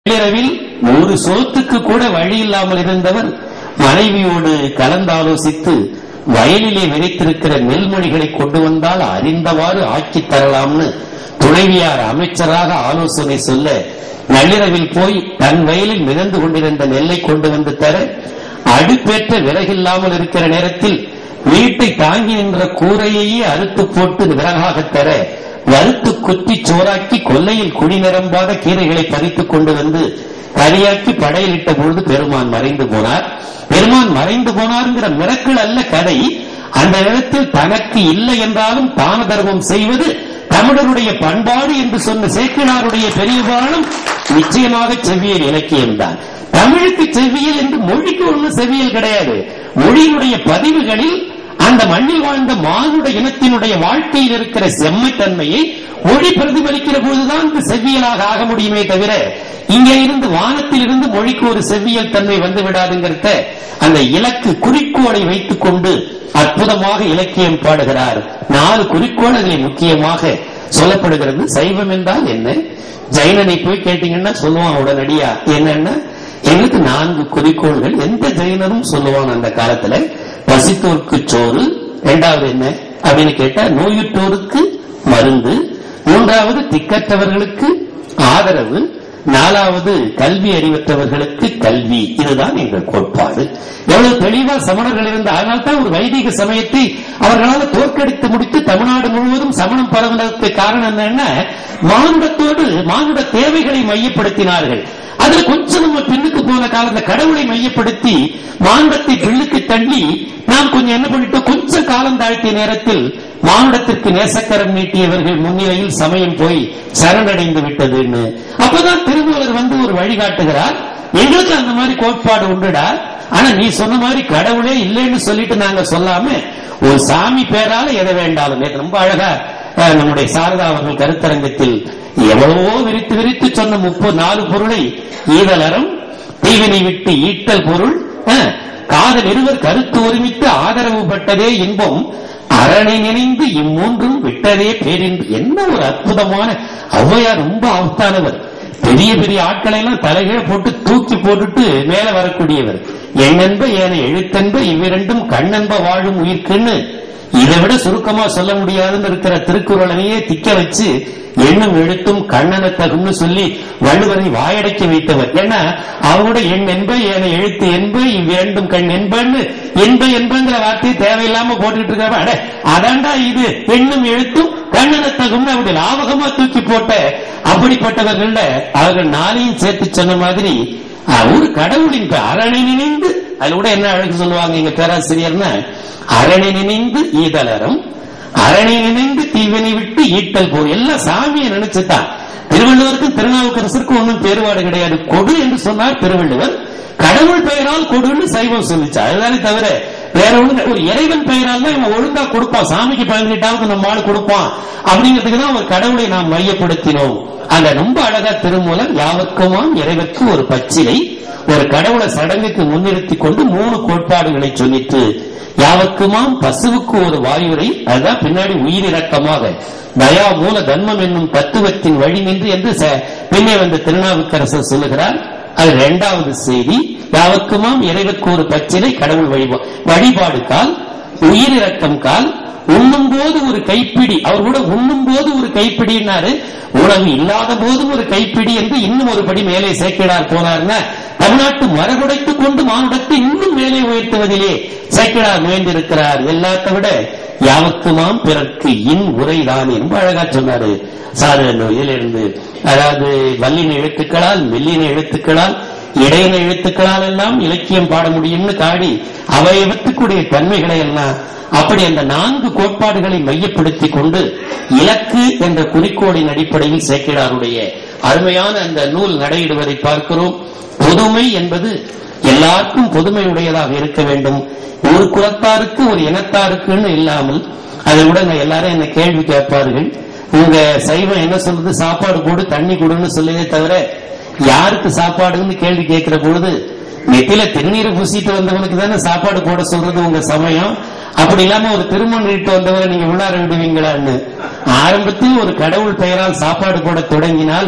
நள்ளிரவில் ஒரு சோத்துக்கு கூட வழி இல்லாமல் இருந்தவர் மனைவியோடு கலந்தாலோசித்து வயலிலே விதைத்திருக்கிற நெல்மணிகளை கொண்டு வந்தால் அறிந்தவாறு ஆக்கித் தரலாம்னு துணைவியார் அமைச்சராக ஆலோசனை சொல்ல நள்ளிரவில் போய் தன் வயலில் மிதந்து கொண்டிருந்த நெல்லை கொண்டு வந்து தர அடுப்பேற்ற விறகில்லாமல் இருக்கிற நேரத்தில் வீட்டை தாங்கி நின்ற கூரையையே அறுத்து போட்டு விறகாக தர வறுத்து குத்தி சோறாக்கி கொல்லையில் குடி நிரம்பாத கீரைகளை பறித்துக் கொண்டு வந்து கரியாக்கி படையலிட்ட பொழுது பெருமான் மறைந்து போனார் பெருமான் மறைந்து போனார்ங்கிற மிரக்கல் அல்ல கதை அந்த இடத்தில் தனக்கு இல்லை என்றாலும் தான தர்மம் செய்வது தமிழருடைய பண்பாடு என்று சொன்ன சேக்கினாருடைய பெரிய பாடம் நிச்சயமாக செவ்வியல் இலக்கியம்தான் தமிழுக்கு செவ்வியல் என்று மொழிக்கு ஒன்றும் செவ்வியல் கிடையாது மொழியினுடைய பதிவுகளில் அந்த மண்ணில் வாழ்ந்த மானுட இனத்தினுடைய வாழ்க்கையில் இருக்கிற செம்மைத்தன்மையை மொழி பிரதிபலிக்கிற போதுதான் இந்த செவ்வியலாக ஆக முடியுமே தவிர இங்கே இருந்து வானத்தில் இருந்து மொழிக்கு ஒரு செவ்வியல் தன்மை வந்து விடாதுங்கிறத அந்த இலக்கு குறிக்கோளை வைத்துக் கொண்டு அற்புதமாக இலக்கியம் பாடுகிறார் நாலு குறிக்கோள் அதில் முக்கியமாக சொல்லப்படுகிறது சைவம் என்றால் என்ன ஜைனனை போய் கேட்டீங்கன்னா சொல்லுவான் உடனடியா என்னன்னா எங்களுக்கு நான்கு குறிக்கோள்கள் எந்த ஜெயினரும் சொல்லுவான் அந்த காலத்துல பசித்தோருக்கு சோறு இரண்டாவது என்ன அப்படின்னு கேட்டா நோயுற்றோருக்கு மருந்து மூன்றாவது திக்கற்றவர்களுக்கு ஆதரவு நாலாவது கல்வி அறிவற்றவர்களுக்கு கல்வி இதுதான் எங்கள் கோட்பாடு எவ்வளவு தெளிவா சமணர்கள் இருந்த அதனால்தான் ஒரு வைதிக சமயத்தை அவர்களால் தோற்கடித்து முடித்து தமிழ்நாடு முழுவதும் சமணம் பரவுவதற்கு காரணம் என்னன்னா மானுடத்தோடு மானுட தேவைகளை மையப்படுத்தினார்கள் அதுல கொஞ்சம் நம்ம பின்னுக்கு போன காலத்துல கடவுளை மையப்படுத்தி மானுடத்தை பின்னுக்கு தள்ளி நாம் கொஞ்சம் என்ன பண்ணிட்டோம் கொஞ்சம் காலம் தாழ்த்திய நேரத்தில் மானுடத்திற்கு நேசக்கரம் நீட்டியவர்கள் முன்னிலையில் சமயம் போய் சரணடைந்து விட்டதுன்னு அப்பதான் திருமூலர் வந்து ஒரு வழிகாட்டுகிறார் எங்களுக்கு அந்த மாதிரி கோட்பாடு உண்டுடா ஆனா நீ சொன்ன மாதிரி கடவுளே இல்லைன்னு சொல்லிட்டு நாங்க சொல்லாம ஒரு சாமி பேரால எதை வேண்டாலும் நேத்து ரொம்ப அழகா அஹ், நம்முடைய சாரதா அவர்கள் கருத்தரங்கத்தில் எவ்வளவோ விரித்து விரித்து சொன்ன முப்பது நாலு பொருளை ஈதலறம் தீவினை விட்டு ஈட்டல் பொருள் அஹ், காதல் இருவர் கருத்து ஒருமித்து ஆதரவு பட்டதே இன்பம் அரணை நினைந்து இம்மூன்றும் விட்டதே பேரின்பு என்ன ஒரு அற்புதமான ஔவையார் ரொம்ப ஆப்தானவர் பெரிய பெரிய ஆட்களை எல்லாம் தலைகீழ போட்டு தூக்கி போட்டுட்டு மேல வரக்கூடியவர் எண்ணென்ப ஏன எழுத்தென்ப இவ்விரண்டும் கண்ணென்ப வாழும் உயிர்க்குன்னு இதை விட சுருக்கமா சொல்ல முடியாதுன்னு இருக்கிற திருக்குறளையே திக்க வச்சு எண்ணும் எழுத்தும் கண்ணன தகும்னு சொல்லி வள்ளுவரை வாயடைக்க வைத்தவர் ஏன்னா அவரோட எண் என்ப ஏன எழுத்து என்ப இவ்விரண்டும் கண் என்பன்னு என்ப என்பங்கிற வார்த்தையை தேவையில்லாம போட்டுட்டு இருக்காரு அட அதாண்டா இது எண்ணும் எழுத்தும் கண்ணன தகும்னு அப்படி லாவகமா தூக்கி போட்ட அப்படிப்பட்டவர்கள்ல அவர்கள் நாளையும் சேர்த்து சொன்ன மாதிரி ஒரு கடவுளின் பே- அரணை நினைந்து அதுல கூட என்ன அழகு சொல்லுவாங்க எங்க பேராசிரியர்னா அரணை நினைந்து ஈதலரும் அரணை நினைந்து தீவினை விட்டு ஈட்டல் போர் எல்லாம் சாமியை நினைச்சுதான் திருவள்ளுவருக்கும் திருநாவுக்கரசருக்கும் ஒன்றும் பேறுபாடு கிடையாது கொடு என்று சொன்னார் திருவள்ளுவர் கடவுள் பெயரால் கொடுன்னு சைவம் சொல்லிச்சு அதுதானே தவிர வேற ஒண்ணு ஒரு இறைவன் பெயரால் தான் இவன் ஒழுங்கா கொடுப்பான் சாமிக்கு பதினெட்டாவது நம்ம ஆளு கொடுப்பான் அப்படிங்கிறதுக்கு தான் ஒரு கடவுளை நாம் மையப்படுத்தினோம் அந்த ரொம்ப அழகா திருமூலர் யாவர்க்குமாம் இறைவற்கு ஒரு பச்சிலை ஒரு கடவுளை சடங்குக்கு முன்னிறுத்தி கொண்டு மூணு கோட்பாடுகளை சொல்லிட்டு யாவர்க்குமாம் பசுவுக்கு ஒரு வாயுரை அதுதான் பின்னாடி உயிரிறக்கமாக தயா மூல தர்மம் என்னும் தத்துவத்தின் வழி நின்று என்று ச- பின்னே வந்த திருநாவுக்கரசர் சொல்லுகிறார் அது இரண்டாவது செய்தி யாவர்க்குமாம் இறைவற்கு ஒரு பச்சிலை கடவுள் வழிபா வழிபாடு கால் உயிரிறக்கம் கால் உண்ணும் போது ஒரு கைப்பிடி அவர் கூட உண்ணும் போது ஒரு கைப்பிடினாரு உணவு இல்லாத போதும் ஒரு கைப்பிடி என்று இன்னும் ஒரு படி மேலே சேக்கிடார் போனார்னா தமிழ்நாட்டு மரபுடைத்துக் கொண்டு மானுடத்தை இன்னும் மேலே உயர்த்துவதிலே சேக்கிடார் முயன்றிருக்கிறார் எல்லாத்தை விட யாவக்குமாம் பிறர்க்கு இன் உரைதான் என்று அழகா சொன்னாரு சாரு இதிலிருந்து அதாவது வல்லின எழுத்துக்களால் மெல்லின எழுத்துக்களால் இடையின எழுத்துக்களால் எல்லாம் இலக்கியம் பாட முடியும்னு காடி அவையவற்றுக்குடைய தன்மைகளை எல்லாம் அப்படி அந்த நான்கு கோட்பாடுகளை மையப்படுத்தி கொண்டு இலக்கு என்ற குறிக்கோளின் அடிப்படையில் சேக்கிடாருடைய அருமையான அந்த நூல் நடையிடுவதை பார்க்கிறோம் பொதுமை என்பது எல்லாருக்கும் பொதுமை உடையதாக இருக்க வேண்டும் ஒரு குலத்தாருக்கு ஒரு இனத்தாருக்குன்னு இல்லாமல் அதை விட நான் எல்லாரும் என்ன கேள்வி கேட்பார்கள் உங்க சைவம் என்ன சொல்றது சாப்பாடு போடு தண்ணி கொடுன்னு சொல்லுதே தவிர யாருக்கு சாப்பாடுன்னு கேள்வி கேட்கிற பொழுது நெத்தில திருநீரை பூசிட்டு வந்தவனுக்கு தானே சாப்பாடு போட சொல்றது உங்க சமயம் அப்படி இல்லாம ஒரு திருமணம் இட்டு வந்தவரை நீங்க உள்ளார விடுவீங்களான்னு ஆரம்பத்தில் ஒரு கடவுள் பெயரால் சாப்பாடு போட தொடங்கினால்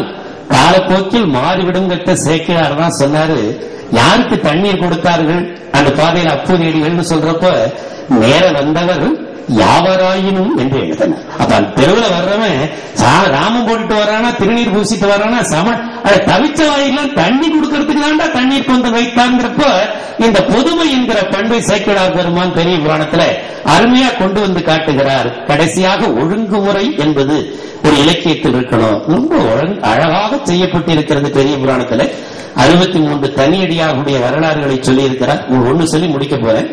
காலப்போக்கில் மாறிவிடுங்கிறத சேக்கிழார் தான் சொன்னாரு யாருக்கு தண்ணீர் கொடுத்தார்கள் அந்த பாதையில் அப்பூதியடிகள்னு சொல்றப்ப நேர வந்தவர் யாவராயினும் என்று எழுதினார் அப்ப அந்த தெருவுல வர்றவன் சா- ராமம் போட்டுட்டு வரானா திருநீர் பூசிட்டு வரானா சம அதை தவிச்ச வாயிலாம் தண்ணி கொடுக்கறதுக்கு தான்டா தண்ணீர் கொண்டு வைத்தாங்கிறப்ப இந்த பொதுமை என்கிற பண்பை சேக்கிழார் பெருமான் பெரிய புராணத்துல அருமையா கொண்டு வந்து காட்டுகிறார் கடைசியாக ஒழுங்குமுறை என்பது ஒரு இலக்கியத்தில் இருக்கணும் ரொம்ப ஒழுங்கு அழகாக செய்யப்பட்டிருக்கிறது பெரிய புராணத்துல அறுபத்தி மூன்று தனியடியாருடைய வரலாறுகளை சொல்லி இருக்கிறார் ஒன்னு சொல்லி முடிக்க போறேன்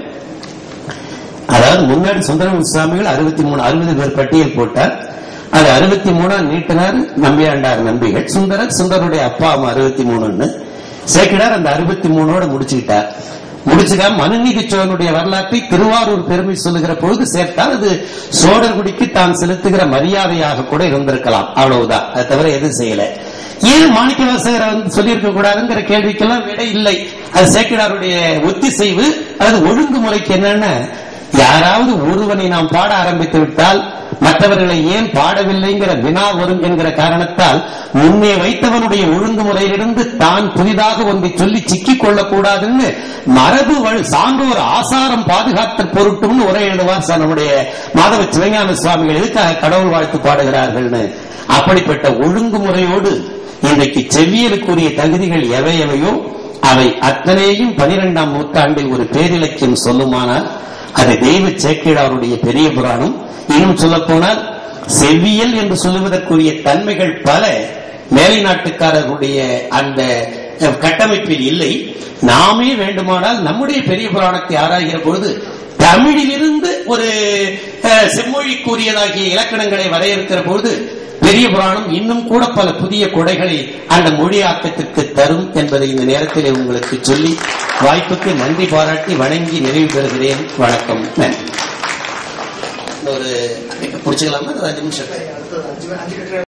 அதாவது முன்னாடி சுந்தரமூர்த்தி சுவாமிகள் அறுபத்தி மூணு அறுபது பேர் பட்டியல் போட்டார் அது அறுபத்தி மூணா நீட்டினார் நம்பியாண்டார் நம்பிகள் சுந்தரர் சுந்தருடைய அப்பா அம்மா அறுபத்தி மூணுன்னு சேக்கிடார் அந்த அறுபத்தி மூணோட முடிச்சுக்கிட்டார் முடிச்சுட்டா மனுநீதி சோழனுடைய வரலாற்றை திருவாரூர் பெருமை சொல்லுகிற பொழுது சேர்த்தால் அது சோழர்குடிக்கு தான் செலுத்துகிற மரியாதையாக கூட இருந்திருக்கலாம் அவ்வளவுதான் அது தவிர எதுவும் செய்யல ஏன் மாணிக்க வாசகரை வந்து சொல்லியிருக்க கூடாதுங்கிற கேள்விக்கெல்லாம் விடை இல்லை அது சேக்கிடாருடைய ஒத்திசைவு அது ஒழுங்குமுறைக்கு என்னன்னா யாராவது ஒருவனை நாம் பாட ஆரம்பித்து விட்டால் மற்றவர்களை ஏன் பாடவில்லைங்கிற வினா வரும் என்கிற காரணத்தால் முன்னே வைத்தவனுடைய ஒழுங்குமுறையிலிருந்து தான் புதிதாக ஒன்றை சொல்லி சிக்கிக் கொள்ளக்கூடாதுன்னு மரபு வழி சான்றோர் ஆசாரம் பாதுகாத்த பொருட்டும்னு உரை எழுதுவார் சார் நம்முடைய மாதவ சிவஞான சுவாமிகள் எதுக்காக கடவுள் வாழ்த்து பாடுகிறார்கள்னு அப்படிப்பட்ட ஒழுங்குமுறையோடு இன்றைக்கு செவ்வியலுக்குரிய தகுதிகள் எவை எவையோ அவை அத்தனையும் பனிரெண்டாம் நூற்றாண்டில் ஒரு பேரிலக்கியம் சொல்லுமானால் அது தெய்வ சேக்கிழாருடைய பெரிய புராணம் இன்னும் சொல்ல போனால் செவ்வியல் என்று சொல்லுவதற்குரிய தன்மைகள் பல மேலை நாட்டுக்காரர்களுடைய அந்த அஹ், கட்டமைப்பில் இல்லை நாமே வேண்டுமானால் நம்முடைய பெரிய புராணத்தை ஆராய்கிற பொழுது தமிழிலிருந்து ஒரு அஹ், செம்மொழிக்குரியதாகிய இலக்கணங்களை வரையறுக்கிற பொழுது பெரிய புராணம் இன்னும் கூட பல புதிய கொடைகளை அந்த மொழியாக்கத்திற்கு தரும் என்பதை இந்த நேரத்தில் உங்களுக்கு சொல்லி வாய்ப்புக்கு நன்றி பாராட்டி வணங்கி நிறைவு பெறுகிறேன் வணக்கம் நன்றி ஒரு பிடிச்சிக்கலாமா ஒரு அஞ்சு நிமிஷம்